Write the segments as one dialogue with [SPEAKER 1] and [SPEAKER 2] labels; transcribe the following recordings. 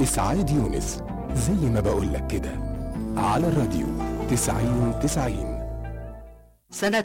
[SPEAKER 1] إسعاد يونس زي ما بقولك كده على الراديو تسعين تسعين
[SPEAKER 2] سنة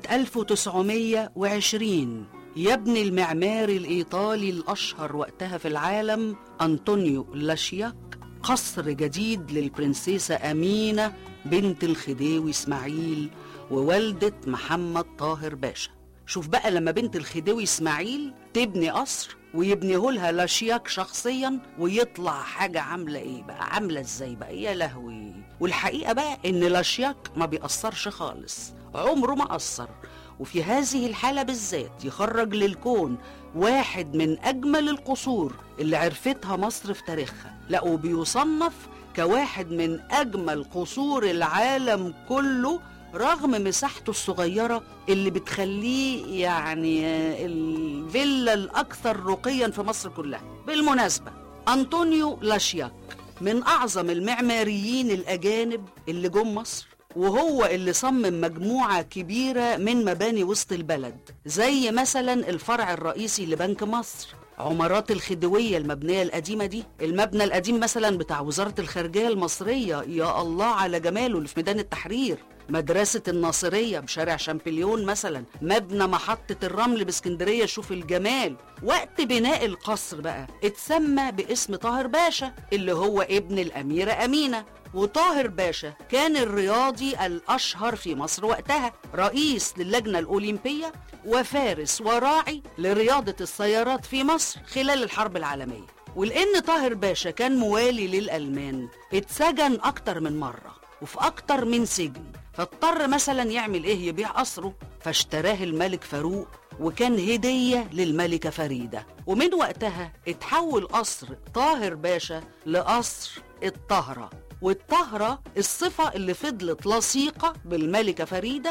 [SPEAKER 2] 1920 يبني المعماري الإيطالي الأشهر وقتها في العالم أنطونيو لاشياك قصر جديد للبرنسيسة أمينة بنت الخديوي إسماعيل ووالدة محمد طاهر باشا شوف بقى لما بنت الخديوي إسماعيل تبني قصر ويبنيه لها لاشياك شخصيا ويطلع حاجة عاملة ايه بقى عاملة ازاي بقى يا لهوي والحقيقة بقى ان لاشياك ما بيأثرش خالص عمره ما أثر وفي هذه الحالة بالذات يخرج للكون واحد من أجمل القصور اللي عرفتها مصر في تاريخها لا وبيصنف كواحد من أجمل قصور العالم كله رغم مساحته الصغيرة اللي بتخليه يعني الفيلا الأكثر رقيا في مصر كلها بالمناسبة أنطونيو لاشياك من أعظم المعماريين الأجانب اللي جم مصر وهو اللي صمم مجموعة كبيرة من مباني وسط البلد زي مثلا الفرع الرئيسي لبنك مصر عمارات الخديوية المبنية القديمة دي المبنى القديم مثلا بتاع وزارة الخارجية المصرية يا الله على جماله اللي في ميدان التحرير مدرسة الناصرية بشارع شامبليون مثلا مبنى محطة الرمل باسكندرية شوف الجمال وقت بناء القصر بقى اتسمى باسم طاهر باشا اللي هو ابن الأميرة أمينة وطاهر باشا كان الرياضي الأشهر في مصر وقتها رئيس للجنة الأولمبية وفارس وراعي لرياضة السيارات في مصر خلال الحرب العالمية ولأن طاهر باشا كان موالي للألمان اتسجن أكتر من مرة وفي أكتر من سجن فاضطر مثلا يعمل إيه يبيع قصره فاشتراه الملك فاروق وكان هدية للملكة فريدة ومن وقتها اتحول قصر طاهر باشا لقصر الطهرة والطهرة الصفة اللي فضلت لصيقة بالملكة فريدة